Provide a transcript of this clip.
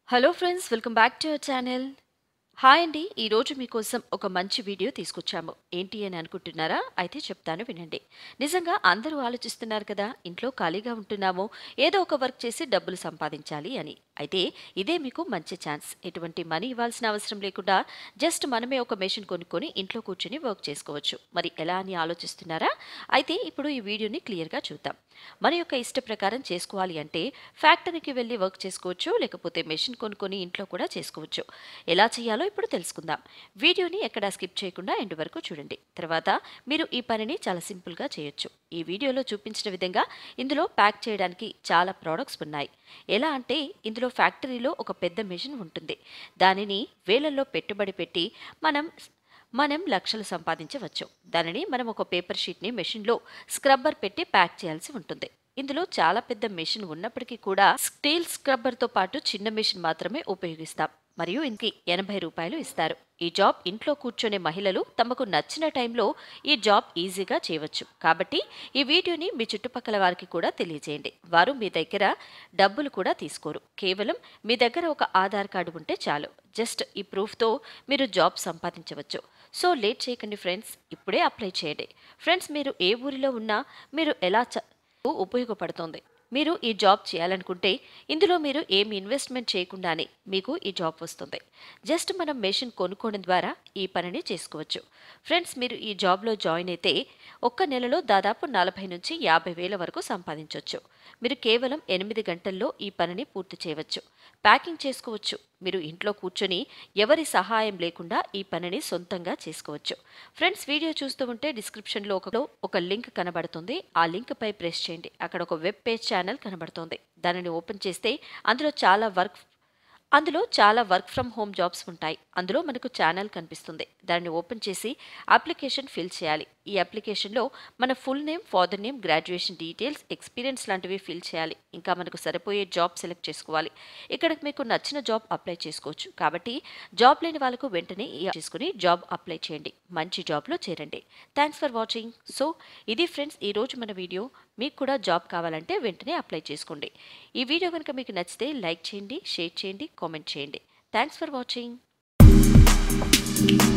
hello friends welcome back to our channel hi అండి ఈరోజు మీకోసం ఒక మంచి వీడియో తీసుకొచ్చాము ఏంటి అని అనుకుంటున్నారా అయితే చెప్తాను వినండి నిజంగా అందరూ ఆలోచిస్తున్నారు కదా ఇంట్లో ఖాళీగా ఉంటున్నాము ఏదో ఒక వర్క్ చేసి డబ్బులు సంపాదించాలి అని అయితే ఇదే మీకు మంచి ఛాన్స్ ఎటువంటి మనీ ఇవ్వాల్సిన అవసరం లేకుండా జస్ట్ మనమే ఒక మెషిన్ కొనుక్కొని ఇంట్లో కూర్చొని వర్క్ చేసుకోవచ్చు మరి ఎలా అని ఆలోచిస్తున్నారా అయితే ఇప్పుడు ఈ వీడియోని క్లియర్గా చూద్దాం మన యొక్క ఇష్ట ప్రకారం చేసుకోవాలి అంటే ఫ్యాక్టరీకి వెళ్ళి వర్క్ చేసుకోవచ్చు లేకపోతే మెషిన్ కొనుక్కొని ఇంట్లో కూడా చేసుకోవచ్చు ఎలా చేయాలో ఇప్పుడు తెలుసుకుందాం వీడియోని ఎక్కడా స్కిప్ చేయకుండా ఎండ్ వరకు చూడండి తర్వాత మీరు ఈ పనిని చాలా సింపుల్గా చేయొచ్చు ఈ వీడియోలో చూపించిన విధంగా ఇందులో ప్యాక్ చేయడానికి చాలా ప్రోడక్ట్స్ ఉన్నాయి ఎలా అంటే ఇందులో ఫ్యాక్టరీలో ఒక పెద్ద మెషిన్ ఉంటుంది దానిని వేలల్లో పెట్టుబడి పెట్టి మనం మనం లక్షలు సంపాదించవచ్చు దానిని మనం ఒక పేపర్ షీట్ని మెషిన్లో స్క్రబ్బర్ పెట్టి ప్యాక్ చేయాల్సి ఉంటుంది ఇందులో చాలా పెద్ద మెషిన్ ఉన్నప్పటికీ కూడా స్టీల్ స్క్రబ్బర్తో పాటు చిన్న మెషిన్ మాత్రమే ఉపయోగిస్తాం మరియు ఇంకి ఎనభై రూపాయలు ఇస్తారు ఈ జాబ్ ఇంట్లో కూర్చొనే మహిళలు తమకు నచ్చిన టైంలో ఈ జాబ్ ఈజీగా చేయవచ్చు కాబట్టి ఈ వీడియోని మీ చుట్టుపక్కల వారికి కూడా తెలియజేయండి వారు మీ దగ్గర డబ్బులు కూడా తీసుకోరు కేవలం మీ దగ్గర ఒక ఆధార్ కార్డు ఉంటే చాలు జస్ట్ ఈ ప్రూఫ్తో మీరు జాబ్ సంపాదించవచ్చు సో లేట్ చేయకండి ఫ్రెండ్స్ ఇప్పుడే అప్లై చేయండి ఫ్రెండ్స్ మీరు ఏ ఊరిలో ఉన్నా మీరు ఎలా చ ఉపయోగపడుతుంది మీరు ఈ జాబ్ చేయాలనుకుంటే ఇందులో మీరు ఏమి ఇన్వెస్ట్మెంట్ చేయకుండానే మీకు ఈ జాబ్ వస్తుంది జస్ట్ మనం మెషిన్ కొనుక్కోవడం ద్వారా ఈ పనిని చేసుకోవచ్చు ఫ్రెండ్స్ మీరు ఈ జాబ్లో జాయిన్ అయితే ఒక్క నెలలో దాదాపు నలభై నుంచి యాభై వేల వరకు సంపాదించవచ్చు మీరు కేవలం ఎనిమిది గంటల్లో ఈ పనిని పూర్తి చేయవచ్చు ప్యాకింగ్ చేసుకోవచ్చు మీరు ఇంట్లో కూర్చొని ఎవరి సహాయం లేకుండా ఈ పనిని సొంతంగా చేసుకోవచ్చు ఫ్రెండ్స్ వీడియో చూస్తూ ఉంటే డిస్క్రిప్షన్లో ఒక ఒక లింక్ కనబడుతుంది ఆ లింక్ పై ప్రెస్ చేయండి అక్కడ ఒక వెబ్ పేజ్ ఛానల్ కనబడుతుంది దానిని ఓపెన్ చేస్తే అందులో చాలా వర్క్ అందులో చాలా వర్క్ ఫ్రమ్ హోమ్ జాబ్స్ ఉంటాయి అందులో మనకు ఛానల్ కనిపిస్తుంది దాన్ని ఓపెన్ చేసి అప్లికేషన్ ఫిల్ చేయాలి ఈ అప్లికేషన్లో మన full name father name graduation details experience లాంటివి ఫిల్ చేయాలి ఇంకా మనకు సరిపోయే జాబ్ సెలెక్ట్ చేసుకోవాలి ఇక్కడ మీకు నచ్చిన జాబ్ అప్లై చేసుకోవచ్చు కాబట్టి జాబ్ లేని వాళ్ళకు వెంటనే ఈ చేసుకుని జాబ్ అప్లై చేయండి మంచి జాబ్లో చేరండి థ్యాంక్స్ ఫర్ వాచింగ్ సో ఇది ఫ్రెండ్స్ ఈరోజు మన వీడియో మీకు కూడా జాబ్ కావాలంటే వెంటనే అప్లై చేసుకోండి ఈ వీడియో కనుక మీకు నచ్చితే లైక్ చేయండి షేర్ చేయండి కామెంట్ చేయండి థ్యాంక్స్ ఫర్ వాచింగ్